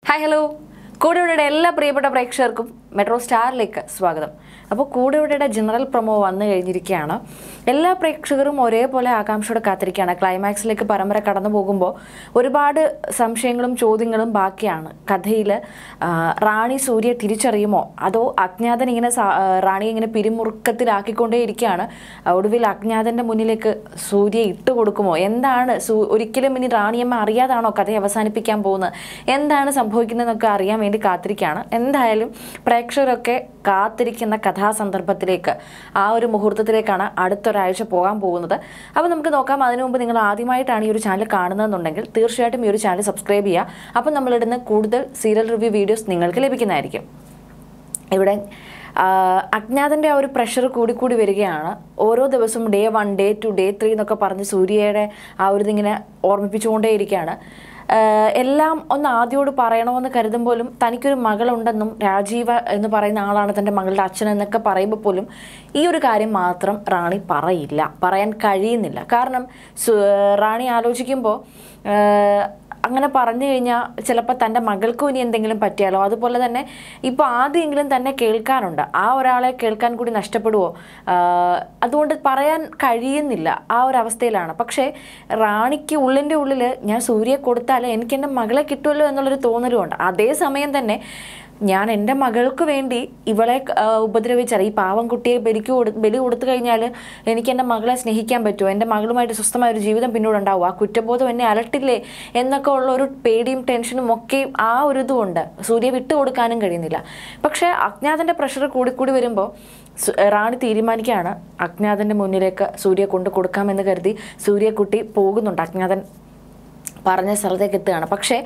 hi hello കൂടെയുടെ എല്ലാ പ്രിയപ്പെട്ട പ്രേക്ഷകർക്കും മെട്രോ സ്റ്റാറിലേക്ക് സ്വാഗതം അപ്പോൾ കൂടെയുടെ ജനറൽ പ്രൊമോ വന്നു കഴിഞ്ഞിരിക്കുകയാണ് എല്ലാ പ്രേക്ഷകരും ഒരേപോലെ ആകാംക്ഷയോടെ കാത്തിരിക്കുകയാണ് ക്ലൈമാക്സിലേക്ക് പരമ്പര കടന്നു പോകുമ്പോൾ ഒരുപാട് സംശയങ്ങളും ചോദ്യങ്ങളും ബാക്കിയാണ് കഥയിൽ റാണി സൂര്യ തിരിച്ചറിയുമോ അതോ അജ്ഞാതൻ ഇങ്ങനെ സാ- ആ, റാണിയെ ഇങ്ങനെ പിരിമുറുക്കത്തിലാക്കിക്കൊണ്ടേയിരിക്കുകയാണ് ഒടുവിൽ അജ്ഞാതൻ്റെ മുന്നിലേക്ക് സൂര്യ ഇട്ട് കൊടുക്കുമോ എന്താണ് സൂ ഒരിക്കലും ഇനി റാണിയമ്മ അറിയാതാണോ കഥ അവസാനിപ്പിക്കാൻ പോകുന്നത് എന്താണ് സംഭവിക്കുന്നതെന്നൊക്കെ അറിയാൻ വേണ്ടി കാത്തിരിക്കുകയാണ് എന്തായാലും പ്രേക്ഷകരൊക്കെ കാത്തിരിക്കുന്ന കഥാസന്ദർഭത്തിലേക്ക് ആ ഒരു മുഹൂർത്തത്തിലേക്കാണ് അടുത്തൊരാഴ്ച പോകാൻ പോകുന്നത് അപ്പോൾ നമുക്ക് നോക്കാം അതിനു മുമ്പ് നിങ്ങൾ ആദ്യമായിട്ടാണ് ഈ ഒരു ചാനൽ കാണുന്നതെന്നുണ്ടെങ്കിൽ തീർച്ചയായിട്ടും ഈ ഒരു ചാനൽ സബ്സ്ക്രൈബ് ചെയ്യുക അപ്പോൾ നമ്മളിടുന്ന കൂടുതൽ സീരിയൽ റിവ്യൂ വീഡിയോസ് നിങ്ങൾക്ക് ലഭിക്കുന്നതായിരിക്കും ഇവിടെ അജ്ഞാതൻ്റെ ആ ഒരു പ്രഷർ കൂടിക്കൂടി വരികയാണ് ഓരോ ദിവസവും day one day two day three എന്നൊക്കെ പറഞ്ഞ് സൂര്യയുടെ ആ ഒരു ഇതിങ്ങനെ ഓർമ്മിപ്പിച്ചുകൊണ്ടേയിരിക്കുകയാണ് ആഹ് എല്ലാം ഒന്ന് ആദ്യോട് പറയണമെന്ന് കരുതും പോലും തനിക്കൊരു മകളുണ്ടെന്നും രാജീവ എന്ന് പറയുന്ന ആളാണ് തൻ്റെ മകളുടെ അച്ഛൻ എന്നൊക്കെ പറയുമ്പോൾ പോലും ഈ ഒരു കാര്യം മാത്രം റാണി പറയില്ല പറയാൻ കഴിയുന്നില്ല കാരണം സു- റാണി ആലോചിക്കുമ്പോൾ ആഹ് അങ്ങനെ പറഞ്ഞു കഴിഞ്ഞാൽ ചിലപ്പോൾ തൻ്റെ മകൾക്കും ഇനി എന്തെങ്കിലും പറ്റിയാലോ അതുപോലെ തന്നെ ഇപ്പോൾ ആദ്യമെങ്കിലും തന്നെ കേൾക്കാനുണ്ട് ആ ഒരാളെ കേൾക്കാൻ കൂടി നഷ്ടപ്പെടുവോ ആഹ് അതുകൊണ്ട് പറയാൻ കഴിയുന്നില്ല ആ ഒരു അവസ്ഥയിലാണ് പക്ഷേ റാണിക്ക് ഉള്ളിൻ്റെ ഉള്ളിൽ ഞാൻ സൂര്യയെ കൊടുത്താൽ എനിക്ക് എൻ്റെ മകളെ കിട്ടുമല്ലോ എന്നുള്ളൊരു തോന്നലുമുണ്ട് അതേസമയം തന്നെ ഞാൻ എൻ്റെ മകൾക്ക് വേണ്ടി ഇവളെ ആ, ഉപദ്രവിച്ചാൽ ഈ പാവം കുട്ടിയെ ബലിക്ക് കൊടു ബലി കൊടുത്തു കഴിഞ്ഞാൽ എനിക്ക് എൻ്റെ മകളെ സ്നേഹിക്കാൻ പറ്റുമോ എൻ്റെ മകളുമായിട്ട് സ്വസ്ഥമായ ഒരു ജീവിതം പിന്നീട് ഉണ്ടാവും ആ കുറ്റബോധം എന്നെ അലട്ടില്ലേ എന്നൊക്കെ ഉള്ള ഒരു പേടിയും ടെൻഷനും ഒക്കെ ആ ഒരു ഇതുമുണ്ട് സൂര്യ വിട്ടു കൊടുക്കാനും കഴിയുന്നില്ല പക്ഷേ അജ്ഞാതൻ്റെ പ്രഷർ കൂടിക്കൂടി വരുമ്പോൾ സു- റാണി തീരുമാനിക്കുകയാണ് അജ്ഞാതൻ്റെ മുന്നിലേക്ക് സൂര്യ കൊണ്ട് കൊടുക്കാമെന്ന് കരുതി സൂര്യക്കുട്ടി പോകുന്നുണ്ട് അജ്ഞാതൻ പറഞ്ഞ സ്ഥലത്തേക്ക് എത്തുകയാണ് പക്ഷേ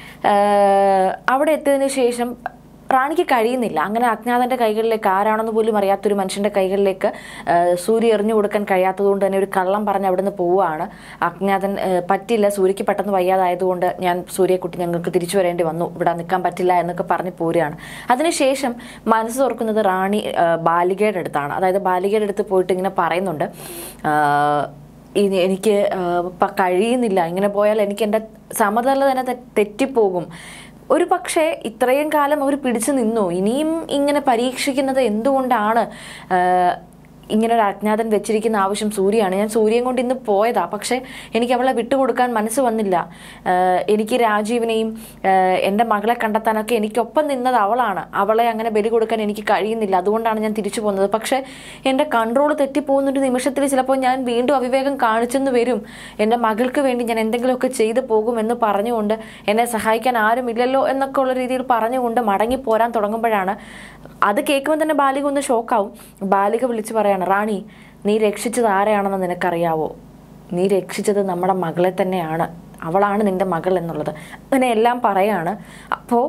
ആഹ് അവിടെ എത്തിയതിന് ശേഷം റാണിക്ക് കഴിയുന്നില്ല അങ്ങനെ അജ്ഞാതൻ്റെ കൈകളിലേക്ക് ആരാണെന്ന് പോലും അറിയാത്തൊരു മനുഷ്യൻ്റെ കൈകളിലേക്ക് ആഹ് സൂര്യ എറിഞ്ഞു കൊടുക്കാൻ കഴിയാത്തതുകൊണ്ട് തന്നെ ഒരു കള്ളം പറഞ്ഞ് അവിടുന്ന് പോവുകയാണ് അജ്ഞാതൻ ആഹ് പറ്റില്ല സൂര്യക്ക് പെട്ടെന്ന് വയ്യാതായതുകൊണ്ട് ഞാൻ സൂര്യക്കുട്ടി ഞങ്ങൾക്ക് തിരിച്ചു വരേണ്ടി വന്നു ഇവിടെ നിൽക്കാൻ പറ്റില്ല എന്നൊക്കെ പറഞ്ഞ് പോരുകയാണ് അതിനുശേഷം മനസ്സ് തുറക്കുന്നത് റാണി ആഹ് ബാലികയുടെ അടുത്താണ് അതായത് ബാലികയുടെ അടുത്ത് പോയിട്ട് ഇങ്ങനെ പറയുന്നുണ്ട് ആഹ് ഇനി എനിക്ക് ആ, പ- കഴിയുന്നില്ല ഇങ്ങനെ പോയാൽ എനിക്ക് എൻ്റെ സമതല തന്നെ തെ- തെറ്റിപ്പോകും ഒരു പക്ഷേ ഇത്രയും കാലം അവർ പിടിച്ചു നിന്നു ഇനിയും ഇങ്ങനെ പരീക്ഷിക്കുന്നത് എന്തുകൊണ്ടാണ് ആ, ഇങ്ങനെ ഒരു അജ്ഞാതൻ വെച്ചിരിക്കുന്ന ആവശ്യം സൂര്യയാണ് ഞാൻ സൂര്യൻ കൊണ്ട് ഇന്ന് പോയതാ പക്ഷേ എനിക്ക് അവളെ വിട്ടുകൊടുക്കാൻ മനസ്സ് വന്നില്ല ആ, എനിക്ക് രാജീവിനെയും ആ, എൻ്റെ മകളെ കണ്ടെത്താനൊക്കെ എനിക്കൊപ്പം നിന്നത് അവളാണ് അവളെ അങ്ങനെ ബലി കൊടുക്കാൻ എനിക്ക് കഴിയുന്നില്ല അതുകൊണ്ടാണ് ഞാൻ തിരിച്ചു പോകുന്നത് പക്ഷേ എൻ്റെ കൺട്രോൾ തെറ്റിപ്പോകുന്ന ഒരു നിമിഷത്തിൽ ചിലപ്പോൾ ഞാൻ വീണ്ടും അവിവേകം കാണിച്ചെന്ന് വരും എൻ്റെ മകൾക്ക് വേണ്ടി ഞാൻ എന്തെങ്കിലുമൊക്കെ ചെയ്തു പോകുമെന്ന് പറഞ്ഞുകൊണ്ട് എന്നെ സഹായിക്കാൻ ആരുമില്ലല്ലോ എന്നൊക്കെ ഉള്ള രീതിയിൽ പറഞ്ഞുകൊണ്ട് മടങ്ങി പോരാൻ തുടങ്ങുമ്പോഴാണ് അത് കേൾക്കുമ്പോൾ തന്നെ ബാലിക ഒന്ന് ഷോക്കാവും ബാലിക വിളിച്ച് പറയാണ് റാണി നീ രക്ഷിച്ചത് ആരെയാണെന്ന് നിനക്കറിയാവോ നീ രക്ഷിച്ചത് നമ്മുടെ മകളെ തന്നെയാണ് അവളാണ് നിന്റെ മകൾ എന്നുള്ളത് അങ്ങനെ എല്ലാം പറയാണ് അപ്പോൾ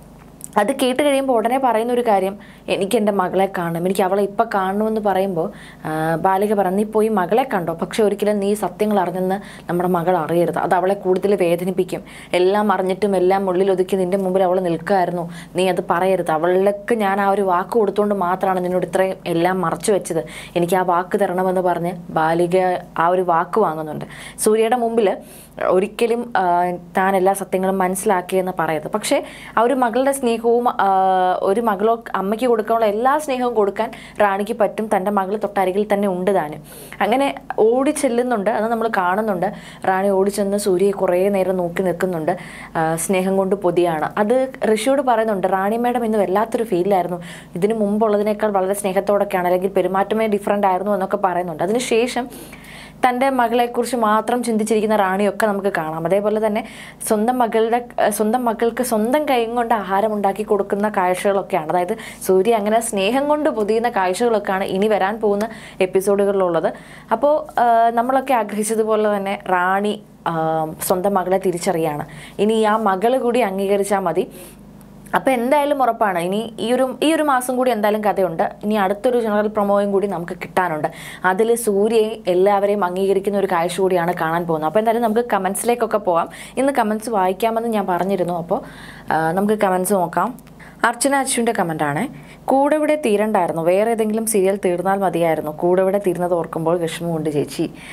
അത് കേട്ട് കഴിയുമ്പോൾ ഉടനെ പറയുന്ന ഒരു കാര്യം എനിക്ക് എൻ്റെ മകളെ കാണണം എനിക്ക് അവളെ ഇപ്പം കാണണമെന്ന് പറയുമ്പോൾ ആ, ബാലിക പറഞ്ഞു നീ പോയി മകളെ കണ്ടോ പക്ഷെ ഒരിക്കലും നീ സത്യങ്ങൾ അറിഞ്ഞെന്ന് നമ്മുടെ മകൾ അറിയരുത് അത് അവളെ കൂടുതൽ വേദനിപ്പിക്കും എല്ലാം അറിഞ്ഞിട്ടും എല്ലാം ഉള്ളിൽ ഒതുക്കി നിൻ്റെ മുമ്പിൽ അവൾ നിൽക്കുമായിരുന്നു നീ അത് പറയരുത് അവൾക്ക് ഞാൻ ആ ഒരു വാക്ക് കൊടുത്തുകൊണ്ട് മാത്രമാണ് നിന്നോട് ഇത്രയും എല്ലാം മറച്ചു വെച്ചത് എനിക്ക് ആ വാക്ക് തരണമെന്ന് പറഞ്ഞ് ബാലിക ആ ഒരു വാക്ക് വാങ്ങുന്നുണ്ട് സൂര്യയുടെ മുമ്പിൽ ഒരിക്കലും ആ, താൻ എല്ലാ സത്യങ്ങളും മനസ്സിലാക്കിയെന്ന് പറയരുത് പക്ഷേ ആ ഒരു മകളുടെ സ്നേഹവും ആ, ഒരു മകളോ അമ്മയ്ക്ക് കൊടുക്കാനുള്ള എല്ലാ സ്നേഹവും കൊടുക്കാൻ റാണിക്ക് പറ്റും തൻ്റെ മകൾ തൊട്ടരികിൽ തന്നെ ഉണ്ട് താനും അങ്ങനെ ഓടി ചെല്ലുന്നുണ്ട് അത് നമ്മൾ കാണുന്നുണ്ട് റാണി ഓടിച്ചെന്ന് സൂര്യയെ കുറേ നേരം നോക്കി നിൽക്കുന്നുണ്ട് ആ, സ്നേഹം കൊണ്ട് പൊതിയാണ് അത് ഋഷിയോട് പറയുന്നുണ്ട് റാണി മേഡം ഇന്ന് വല്ലാത്തൊരു ഫീലായിരുന്നു ഇതിനു മുമ്പുള്ളതിനേക്കാൾ വളരെ സ്നേഹത്തോടൊക്കെയാണ് അല്ലെങ്കിൽ പെരുമാറ്റമേ ഡിഫറെൻ്റ് ആയിരുന്നു എന്നൊക്കെ പറയുന്നുണ്ട് അതിനുശേഷം തൻ്റെ മകളെക്കുറിച്ച് മാത്രം ചിന്തിച്ചിരിക്കുന്ന റാണിയൊക്കെ നമുക്ക് കാണാം അതേപോലെ തന്നെ സ്വന്തം മകളുടെ സ്വന്തം മക്കൾക്ക് സ്വന്തം കൈ കൊണ്ട് ആഹാരം ഉണ്ടാക്കി കൊടുക്കുന്ന കാഴ്ചകളൊക്കെയാണ് അതായത് സൂര്യ അങ്ങനെ സ്നേഹം കൊണ്ട് പൊതിയുന്ന കാഴ്ചകളൊക്കെയാണ് ഇനി വരാൻ പോകുന്ന എപ്പിസോഡുകളിലുള്ളത് അപ്പോൾ നമ്മളൊക്കെ ആഗ്രഹിച്ചതുപോലെ തന്നെ റാണി ആ, സ്വന്തം മകളെ തിരിച്ചറിയാണ് ഇനി ആ മകള് കൂടി അംഗീകരിച്ചാൽ മതി അപ്പോൾ എന്തായാലും ഉറപ്പാണ് ഇനി ഈ ഒരു ഈ ഒരു മാസം കൂടി എന്തായാലും കഥയുണ്ട് ഇനി അടുത്തൊരു ജനറൽ പ്രൊമോയും കൂടി നമുക്ക് കിട്ടാനുണ്ട് അതിൽ സൂര്യയെ എല്ലാവരെയും അംഗീകരിക്കുന്ന ഒരു കാഴ്ച കൂടിയാണ് കാണാൻ പോകുന്നത് അപ്പോൾ എന്തായാലും നമുക്ക് കമൻസിലേക്കൊക്കെ പോവാം ഇന്ന് കമൻസ് വായിക്കാമെന്ന് ഞാൻ പറഞ്ഞിരുന്നു അപ്പോൾ ആ, നമുക്ക് കമൻസ് നോക്കാം അർച്ചന അച്ചുവിൻ്റെ കമൻ്റാണ് കൂടെ ഇവിടെ തീരണ്ടായിരുന്നു വേറെ ഏതെങ്കിലും സീരിയൽ തീർന്നാൽ മതിയായിരുന്നു കൂടെ ഇവിടെ തീർന്നത് ഓർക്കുമ്പോൾ വിഷമമുണ്ട് ചേച്ചി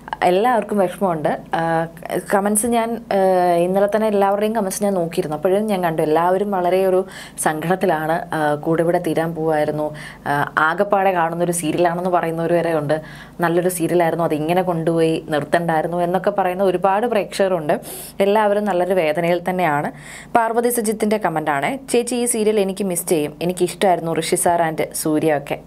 എല്ലാവർക്കും വിഷമമുണ്ട് കമൻസ് ഞാൻ ആ, ഇന്നലെ തന്നെ എല്ലാവരുടെയും കമൻസ് ഞാൻ നോക്കിയിരുന്നു അപ്പോഴും ഞാൻ കണ്ടു എല്ലാവരും വളരെ ഒരു സങ്കടത്തിലാണ് ആ, കൂടെ ഇവിടെ തീരാൻ പോവായിരുന്നു ആ, ആകെപ്പാടെ കാണുന്ന ഒരു സീരിയലാണെന്ന് പറയുന്നവർ വരെ ഉണ്ട് നല്ലൊരു സീരിയലായിരുന്നു അത് ഇങ്ങനെ കൊണ്ടുപോയി നിർത്തണ്ടായിരുന്നു എന്നൊക്കെ പറയുന്ന ഒരുപാട് പ്രേക്ഷകരുണ്ട് എല്ലാവരും നല്ലൊരു വേദനയിൽ തന്നെയാണ് പാർവതി സുജിത്തിൻ്റെ കമൻ്റാണ് ചേച്ചി ഈ സീരിയൽ എനിക്ക് മിസ് ചെയ്യും എനിക്ക് ഇഷ്ടമായിരുന്നു ഋഷി സാർ ആൻഡ് സൂര്യ ഒക്കെ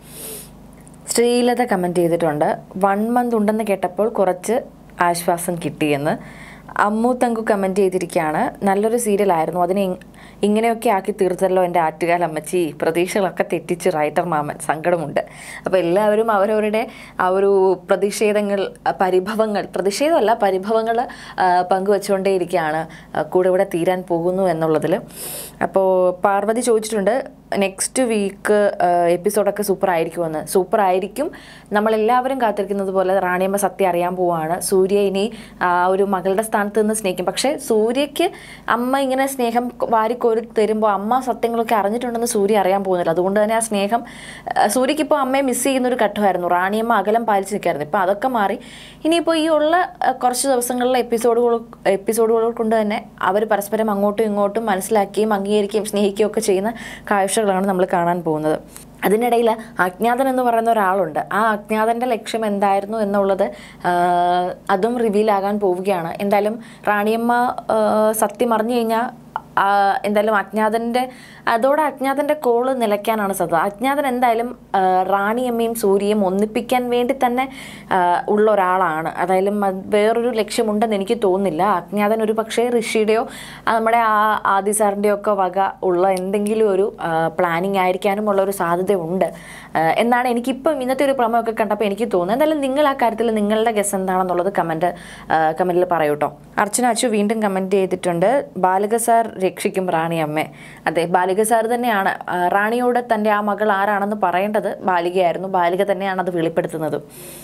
ശ്രീലത കമൻറ്റ് ചെയ്തിട്ടുണ്ട് വൺ മന്ത് ഉണ്ടെന്ന് കേട്ടപ്പോൾ കുറച്ച് ആശ്വാസം കിട്ടിയെന്ന് അമ്മു തങ്കു കമൻറ്റ് ചെയ്തിരിക്കുകയാണ് നല്ലൊരു സീരിയലായിരുന്നു അതിനെ ഇ- ഇങ്ങനെയൊക്കെ ആക്കി തീർത്തല്ലോ എൻ്റെ ആറ്റുകാൽ അമ്മച്ചി പ്രതീക്ഷകളൊക്കെ തെറ്റിച്ച് റൈറ്റർ മാമൻ സങ്കടമുണ്ട് അപ്പോൾ എല്ലാവരും അവരവരുടെ ആ ഒരു പ്രതിഷേധങ്ങൾ ആ, പരിഭവങ്ങൾ പ്രതിഷേധമല്ല പരിഭവങ്ങൾ ആ, പങ്കുവച്ചുകൊണ്ടേയിരിക്കുകയാണ് ആ, കൂടെ ഇവിടെ തീരാൻ പോകുന്നു എന്നുള്ളതിൽ അപ്പോൾ പാർവതി ചോദിച്ചിട്ടുണ്ട് നെക്സ്റ്റ് വീക്ക് എപ്പിസോഡൊക്കെ സൂപ്പർ ആയിരിക്കുമെന്ന് സൂപ്പർ ആയിരിക്കും നമ്മളെല്ലാവരും കാത്തിരിക്കുന്നത് പോലെ റാണിയമ്മ സത്യം അറിയാൻ പോവാണ് സൂര്യ ഇനി ആ ഒരു മകളുടെ സ്ഥാനത്ത് നിന്ന് സ്നേഹിക്കും പക്ഷേ സൂര്യയ്ക്ക് അമ്മ ഇങ്ങനെ സ്നേഹം വാരിക്കോരി തരുമ്പോൾ അമ്മ സത്യങ്ങളൊക്കെ അറിഞ്ഞിട്ടുണ്ടെന്ന് സൂര്യ അറിയാൻ പോകുന്നില്ല അതുകൊണ്ട് തന്നെ ആ സ്നേഹം ആ, സൂര്യയ്ക്ക് ഇപ്പോൾ അമ്മയെ മിസ് ചെയ്യുന്ന ഒരു ഘട്ടമായിരുന്നു റാണിയമ്മ അകലം പാലിച്ച് നിൽക്കായിരുന്നു ഇപ്പോൾ അതൊക്കെ മാറി ഇനിയിപ്പോൾ ഈ ഉള്ള ആ, കുറച്ച് ദിവസങ്ങളിലെ എപ്പിസോഡുകൾ എപ്പിസോഡുകൾ കൊണ്ട് തന്നെ അവർ പരസ്പരം അങ്ങോട്ടും ഇങ്ങോട്ടും മനസ്സിലാക്കുകയും അംഗീകരിക്കുകയും സ്നേഹിക്കുകയും ഒക്കെ ചെയ്യുന്ന കാഴ്ചകളാണ് നമ്മൾ കാണാൻ പോകുന്നത് അതിനിടയിൽ അജ്ഞാതൻ എന്ന് പറയുന്ന ഒരാളുണ്ട് ആ അജ്ഞാതൻ്റെ ലക്ഷ്യം എന്തായിരുന്നു എന്നുള്ളത് ആ, അതും റിവീലാകാൻ പോവുകയാണ് എന്തായാലും റാണിയമ്മ ആ, സത്യം അറിഞ്ഞു കഴിഞ്ഞാൽ ആ, എന്തായാലും അജ്ഞാതൻ്റെ അതോടെ അജ്ഞാതൻ്റെ കോള് നിലയ്ക്കാനാണ് സാധ്യത അജ്ഞാതൻ എന്തായാലും ആ, റാണിയമ്മയും സൂര്യയും ഒന്നിപ്പിക്കാൻ വേണ്ടി തന്നെ ആ, ഉള്ള ഒരാളാണ് അതായാലും അത് വേറൊരു ലക്ഷ്യമുണ്ടെന്ന് എനിക്ക് തോന്നുന്നില്ല അജ്ഞാതൻ ഒരു പക്ഷേ ഋഷിയുടെയോ ആ, നമ്മുടെ ആ ആദി സാറിൻ്റെയോ ഒക്കെ വക ഉള്ള എന്തെങ്കിലും ഒരു പ്ലാനിങ് ആയിരിക്കാനും ഉള്ള ഒരു സാധ്യത ഉണ്ട് ആ, എന്നാണ് എനിക്കിപ്പം ഇന്നത്തെ ഒരു പ്രമോ ഒക്കെ കണ്ടപ്പോൾ എനിക്ക് തോന്നുന്നത് എന്തായാലും നിങ്ങൾ ആ കാര്യത്തിൽ നിങ്ങളുടെ ഗസ് എന്താണെന്നുള്ളത് കമൻറ്റ് കമൻറ്റിൽ പറയൂ കേട്ടോ അർച്ചന അച്ചു വീണ്ടും കമൻറ്റ് ചെയ്തിട്ടുണ്ട് ബാലക സാർ രക്ഷിക്കും റാണി അമ്മേ അതെ ബാലിക സാർ തന്നെയാണ് ആ, റാണിയോട് തൻ്റെ ആ മകൾ ആരാണെന്ന് പറയേണ്ടത് ബാലികയായിരുന്നു ബാലിക തന്നെയാണ് അത് വെളിപ്പെടുത്തുന്നത്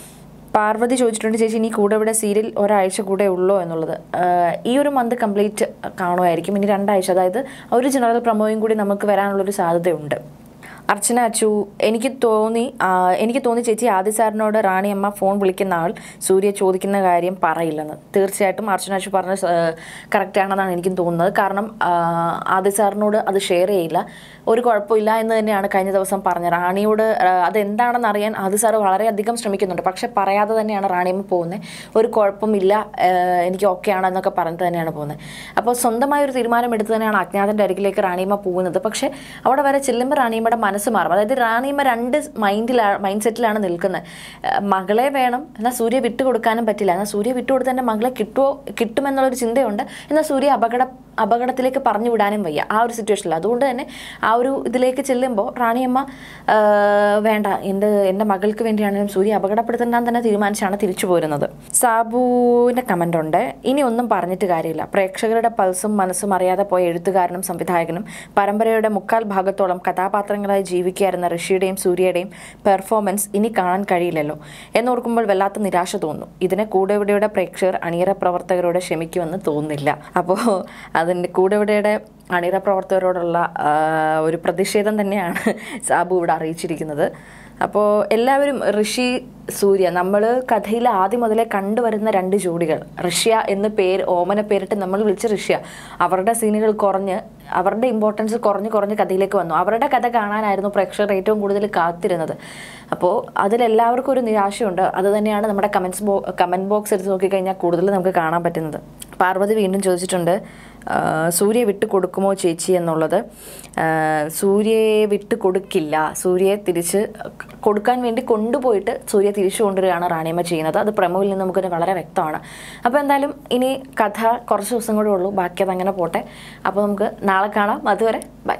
പാർവതി ചോദിച്ചിട്ടുണ്ട് ചേച്ചി ഇനി കൂടെ ഇവിടെ സീരിയൽ ഒരാഴ്ച കൂടെ ഉള്ളോ എന്നുള്ളത് ആ, ഈ ഒരു മന്ത് കംപ്ലീറ്റ് കാണുമായിരിക്കും ഇനി രണ്ടാഴ്ച അതായത് ഒരു ജനറൽ പ്രമോയും കൂടി നമുക്ക് വരാനുള്ളൊരു സാധ്യതയുണ്ട് അർച്ചന അച്ചു എനിക്ക് തോന്നി ആ, എനിക്ക് തോന്നി ചേച്ചി ആദി സാറിനോട് റാണി അമ്മ ഫോൺ വിളിക്കുന്ന ആൾ സൂര്യ ചോദിക്കുന്ന കാര്യം പറയില്ലെന്ന് തീർച്ചയായിട്ടും അർച്ചന അച്ചു പറഞ്ഞ കറക്റ്റ് ആണെന്നാണ് എനിക്കും തോന്നുന്നത് കാരണം ആ, ആദി സാറിനോട് അത് ഷെയർ ചെയ്യില്ല ഒരു കുഴപ്പമില്ല എന്ന് തന്നെയാണ് കഴിഞ്ഞ ദിവസം പറഞ്ഞത് റാണിയോട് ആ, അതെന്താണെന്ന് അറിയാൻ ആദി സാറ് വളരെയധികം ശ്രമിക്കുന്നുണ്ട് പക്ഷെ പറയാതെ തന്നെയാണ് റാണിയമ്മ പോകുന്നത് ഒരു കുഴപ്പമില്ല ആ, എനിക്ക് ഓക്കെ ആണെന്നൊക്കെ പറഞ്ഞിട്ട് തന്നെയാണ് പോകുന്നത് അപ്പോൾ സ്വന്തമായ ഒരു തീരുമാനം എടുത്ത് തന്നെയാണ് അജ്ഞാതൻ്റെ അരികിലേക്ക് റാണിയമ്മ പോകുന്നത് പക്ഷേ അവിടെ വരെ ചെല്ലുമ്പോൾ റാണിയമ്മയുടെ മനസ്സ് മാറും അതായത് റാണിയമ്മ രണ്ട് മൈൻഡിലാണ് മൈൻഡ് സെറ്റിലാണ് നിൽക്കുന്നത് ആ, മകളെ വേണം എന്നാൽ സൂര്യ വിട്ടു കൊടുക്കാനും പറ്റില്ല എന്നാൽ സൂര്യ വിട്ടു കൊടുത്ത് തന്നെ മകളെ കിട്ടുമോ കിട്ടുമെന്നുള്ളൊരു ചിന്തയുണ്ട് എന്നാൽ സൂര്യ അപകട അപകടത്തിലേക്ക് പറഞ്ഞു വിടാനും വയ്യ ആ ഒരു സിറ്റുവേഷനിൽ അതുകൊണ്ട് തന്നെ ആ ഒരു ഇതിലേക്ക് ചെല്ലുമ്പോൾ റാണിയമ്മ ആ, വേണ്ട എൻ്റെ എൻ്റെ മകൾക്ക് വേണ്ടിയാണെങ്കിലും സൂര്യ അപകടപ്പെടുത്തണ്ടാൻ തന്നെ തീരുമാനിച്ചാണ് തിരിച്ചു പോരുന്നത് സാബുവിൻ്റെ കമൻ്റ് ഉണ്ട് ഇനി ഒന്നും പറഞ്ഞിട്ട് കാര്യമില്ല പ്രേക്ഷകരുടെ പൾസും മനസ്സും അറിയാതെ പോയ എഴുത്തുകാരനും സംവിധായകനും പരമ്പരയുടെ മുക്കാൽ ഭാഗത്തോളം കഥാപാത്രങ്ങളായി ജീവിക്കുകയായിരുന്ന ഋഷിയുടെയും സൂര്യയുടെയും പെർഫോമൻസ് ഇനി കാണാൻ കഴിയില്ലല്ലോ എന്നോർക്കുമ്പോൾ വല്ലാത്ത നിരാശ തോന്നുന്നു ഇതിനെ കൂടെവിടെയുടെ പ്രേക്ഷകർ അണിയറ പ്രവർത്തകരോട് ക്ഷമിക്കുമെന്ന് തോന്നുന്നില്ല അപ്പോൾ അതിൻ്റെ കൂടെവിടെയുടെ അണിയറ പ്രവർത്തകരോടുള്ള ആ, ഒരു പ്രതിഷേധം തന്നെയാണ് സാബു ഇവിടെ അറിയിച്ചിരിക്കുന്നത് അപ്പോൾ എല്ലാവരും ഋഷി സൂര്യ നമ്മൾ കഥയിൽ ആദ്യം മുതലേ കണ്ടുവരുന്ന രണ്ട് ജോഡികൾ ഋഷ്യ എന്ന് പേര് ഓമന പേരിട്ട് നമ്മൾ വിളിച്ച ഋഷ്യ അവരുടെ സീനുകൾ കുറഞ്ഞ് അവരുടെ ഇമ്പോർട്ടൻസ് കുറഞ്ഞ് കുറഞ്ഞ് കഥയിലേക്ക് വന്നു അവരുടെ കഥ കാണാനായിരുന്നു പ്രേക്ഷകർ ഏറ്റവും കൂടുതൽ കാത്തിരുന്നത് അപ്പോൾ അതിലെല്ലാവർക്കും ഒരു നിരാശയുണ്ട് അത് തന്നെയാണ് നമ്മുടെ കമൻസ് ബോ കമൻറ്റ് ബോക്സ് എടുത്ത് നോക്കിക്കഴിഞ്ഞാൽ കൂടുതൽ നമുക്ക് കാണാൻ പറ്റുന്നത് പാർവതി വീണ്ടും ചോദിച്ചിട്ടുണ്ട് ആ, സൂര്യയെ വിട്ട് കൊടുക്കുമോ ചേച്ചി എന്നുള്ളത് ആ, സൂര്യയെ വിട്ട് കൊടുക്കില്ല സൂര്യയെ തിരിച്ച് കൊടുക്കാൻ വേണ്ടി കൊണ്ടുപോയിട്ട് സൂര്യ തിരിച്ചു കൊണ്ടുവരികയാണ് റാണിയമ്മ ചെയ്യുന്നത് അത് പ്രമോയിൽ നിന്ന് നമുക്കൊരു വളരെ വ്യക്തമാണ് അപ്പോൾ എന്തായാലും ഇനി കഥ കുറച്ച് ദിവസം കൂടെ ഉള്ളൂ ബാക്കി അതങ്ങനെ പോട്ടെ അപ്പോൾ നമുക്ക് നാളെ കാണാം അതുവരെ ബൈ